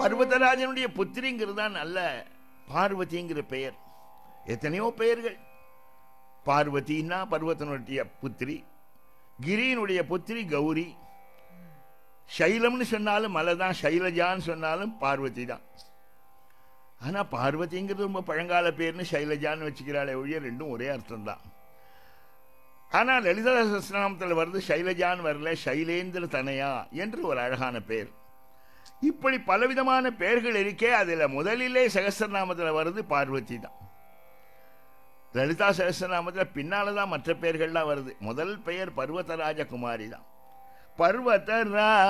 பர்வதராஜனுடைய புத்திரிங்கிறது தான் நல்ல பார்வதிங்கிற பெயர் எத்தனையோ பெயர்கள் பார்வதினா பர்வதனுடைய புத்திரி கிரியினுடைய புத்திரி கௌரி சைலம்னு சொன்னாலும் மலை தான் சைலஜான்னு சொன்னாலும் பார்வதி தான் ஆனால் பார்வதிங்கிறது ரொம்ப பழங்கால பேர்னு சைலஜான்னு வச்சுக்கிறாளே ஒழிய ரெண்டும் ஒரே அர்த்தம் தான் ஆனால் லலிதா சஸ்நாமத்தில் வருது சைலஜான் வரல சைலேந்திர தனையா என்று ஒரு அழகான பெயர் இப்படி பலவிதமான பெயர்கள் இருக்கே அதில் முதலிலே சகஸ்திரநாமத்தில் வருது பார்வதி தான் லலிதா சகஸ்திரநாமத்தில் பின்னால தான் மற்ற பெயர்கள்லாம் வருது முதல் பெயர் பர்வதராஜ குமாரி தான் பர்வதரா